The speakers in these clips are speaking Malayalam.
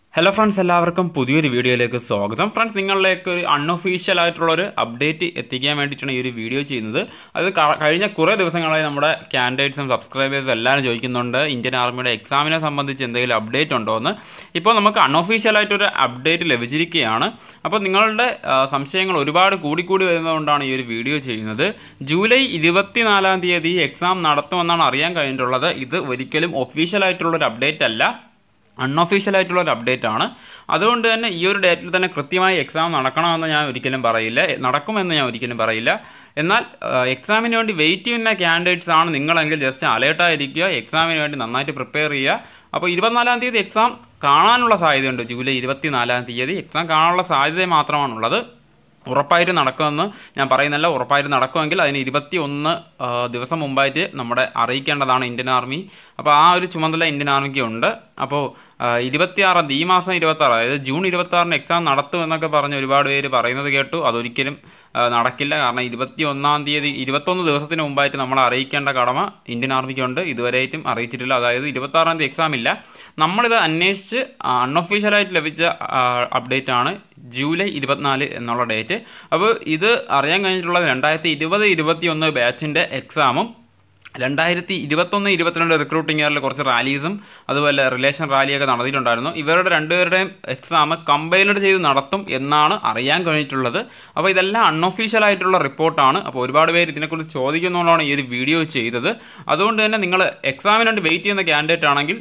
ഹലോ ഫ്രണ്ട്സ് എല്ലാവർക്കും പുതിയൊരു വീഡിയോയിലേക്ക് സ്വാഗതം ഫ്രണ്ട്സ് നിങ്ങളിലേക്ക് ഒരു അൺഒഫീഷ്യൽ ആയിട്ടുള്ള ഒരു അപ്ഡേറ്റ് എത്തിക്കാൻ വേണ്ടിയിട്ടാണ് ഈ ഒരു വീഡിയോ ചെയ്യുന്നത് അത് ക- കഴിഞ്ഞ കുറേ ദിവസങ്ങളായി നമ്മുടെ കാൻഡിഡേറ്റ്സും സബ്സ്ക്രൈബേഴ്സും എല്ലാവരും ചോദിക്കുന്നുണ്ട് ഇന്ത്യൻ ആർമിയുടെ എക്സാമിനെ സംബന്ധിച്ച് എന്തെങ്കിലും അപ്ഡേറ്റ് ഉണ്ടോ എന്ന് ഇപ്പോൾ നമുക്ക് അൺഒഫീഷ്യൽ ആയിട്ടൊരു അപ്ഡേറ്റ് ലഭിച്ചിരിക്കുകയാണ് അപ്പോൾ നിങ്ങളുടെ ആ, സംശയങ്ങൾ ഒരുപാട് കൂടിക്കൂടി വരുന്നതുകൊണ്ടാണ് ഈ ഒരു വീഡിയോ ചെയ്യുന്നത് ജൂലൈ ഇരുപത്തിനാലാം തീയതി എക്സാം നടത്തുമെന്നാണ് അറിയാൻ കഴിഞ്ഞിട്ടുള്ളത് ഇത് ഒരിക്കലും ഒഫീഷ്യൽ ആയിട്ടുള്ളൊരു അപ്ഡേറ്റ് അല്ല അൺഒഫീഷ്യൽ ആയിട്ടുള്ള ഒരു അപ്ഡേറ്റ് ആണ് അതുകൊണ്ട് തന്നെ ഈ ഒരു ഡേറ്റിൽ തന്നെ കൃത്യമായി എക്സാം നടക്കണമെന്ന് ഞാൻ ഒരിക്കലും പറയില്ല നടക്കുമെന്ന് ഞാൻ ഒരിക്കലും പറയില്ല എന്നാൽ എക്സാമിന് വേണ്ടി വെയിറ്റ് ചെയ്യുന്ന ക്യാൻഡിഡേറ്റ്സ് ആണ് നിങ്ങളെങ്കിൽ ജസ്റ്റ് അലേർട്ടായിരിക്കുക എക്സാമിന് വേണ്ടി നന്നായിട്ട് പ്രിപ്പയർ ചെയ്യുക അപ്പോൾ ഇരുപത്തിനാലാം തീയതി എക്സാം കാണാനുള്ള സാധ്യതയുണ്ട് ജൂലൈ ഇരുപത്തിനാലാം തീയതി എക്സാം കാണാനുള്ള സാധ്യത മാത്രമാണുള്ളത് ഉറപ്പായിട്ട് നടക്കുമെന്ന് ഞാൻ പറയുന്നില്ല ഉറപ്പായിട്ട് നടക്കുമെങ്കിൽ അതിന് ഇരുപത്തി ഒന്ന് ദിവസം മുമ്പായിട്ട് നമ്മുടെ അറിയിക്കേണ്ടതാണ് ഇന്ത്യൻ ആർമി അപ്പോൾ ആ ഒരു ചുമതല ഇന്ത്യൻ ആർമിക്ക് ഉണ്ട് അപ്പോൾ ഇരുപത്തിയാറാം തീയതി ഈ മാസം ഇരുപത്താറ് അതായത് ജൂൺ ഇരുപത്താറിന് എക്സാം നടത്തും എന്നൊക്കെ പറഞ്ഞ് ഒരുപാട് പേര് പറയുന്നത് കേട്ടു അതൊരിക്കലും ആ, നടക്കില്ല കാരണം ഇരുപത്തി ഒന്നാം തീയതി ഇരുപത്തൊന്ന് ദിവസത്തിന് മുമ്പായിട്ട് നമ്മൾ അറിയിക്കേണ്ട കടമ ഇന്ത്യൻ ആർമിക്കുണ്ട് ഇതുവരെയായിട്ടും അറിയിച്ചിട്ടില്ല അതായത് ഇരുപത്താറാം തീയതി എക്സാം ഇല്ല നമ്മളിത് അന്വേഷിച്ച് അൺഒഫീഷ്യലായിട്ട് ലഭിച്ച അപ്ഡേറ്റ് ആണ് ജൂലൈ ഇരുപത്തിനാല് എന്നുള്ള ഡേറ്റ് അപ്പോൾ ഇത് അറിയാൻ കഴിഞ്ഞിട്ടുള്ളത് രണ്ടായിരത്തി ഇരുപത് ഇരുപത്തി ഒന്ന് ബാച്ചിൻ്റെ എക്സാമും രണ്ടായിരത്തി ഇരുപത്തൊന്ന് ഇരുപത്തിരണ്ട് റിക്രൂട്ടിംഗ് ഇയറിൽ കുറച്ച് റാലീസും അതുപോലെ റിലേഷൻ റാലിയൊക്കെ നടത്തിയിട്ടുണ്ടായിരുന്നു ഇവരുടെ രണ്ടുപേരുടെയും എക്സാം കമ്പൈനഡ് ചെയ്ത് നടത്തും എന്നാണ് അറിയാൻ കഴിഞ്ഞിട്ടുള്ളത് അപ്പോൾ ഇതെല്ലാം അൺഒഫീഷ്യൽ ആയിട്ടുള്ള റിപ്പോർട്ടാണ് അപ്പോൾ ഒരുപാട് പേര് ഇതിനെക്കുറിച്ച് ചോദിക്കുന്നതുകൊണ്ടാണ് ഈ ഒരു വീഡിയോ ചെയ്തത് അതുകൊണ്ട് തന്നെ നിങ്ങൾ എക്സാമിന് വേണ്ടി വെയിറ്റ് ചെയ്യുന്ന കാൻഡിഡേറ്റ് ആണെങ്കിൽ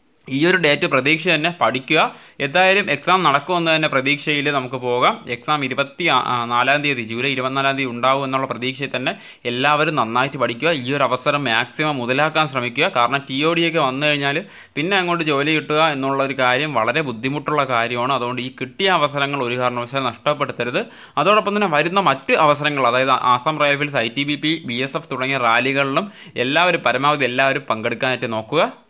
ഈ ഒരു ഡേറ്റ് പ്രതീക്ഷ തന്നെ പഠിക്കുക എന്തായാലും എക്സാം നടക്കുമെന്ന് തന്നെ പ്രതീക്ഷയിൽ നമുക്ക് പോകാം എക്സാം ഇരുപത്തി ആ- ആ നാലാം തീയതി ജൂലൈ ഇരുപത്തിനാലാം തീയതി ഉണ്ടാവും എന്നുള്ള പ്രതീക്ഷയിൽ തന്നെ എല്ലാവരും നന്നായിട്ട് പഠിക്കുക ഈ ഒരു അവസരം മാക്സിമം മുതലാക്കാൻ ശ്രമിക്കുക കാരണം ടി ഒ ഡി ഒക്കെ വന്നു കഴിഞ്ഞാൽ പിന്നെ അങ്ങോട്ട് ജോലി കിട്ടുക എന്നുള്ള ഒരു കാര്യം വളരെ ബുദ്ധിമുട്ടുള്ള കാര്യമാണ് അതുകൊണ്ട് ഈ കിട്ടിയ അവസരങ്ങൾ ഒരു കാരണവശാലും നഷ്ടപ്പെടുത്തരുത് അതോടൊപ്പം തന്നെ വരുന്ന മറ്റ് അവസരങ്ങൾ അതായത് Assam rifles I T B P B S F തുടങ്ങിയ റാലികളിലും എല്ലാവരും പരമാവധി എല്ലാവരും പങ്കെടുക്കാനായിട്ട് നോക്കുക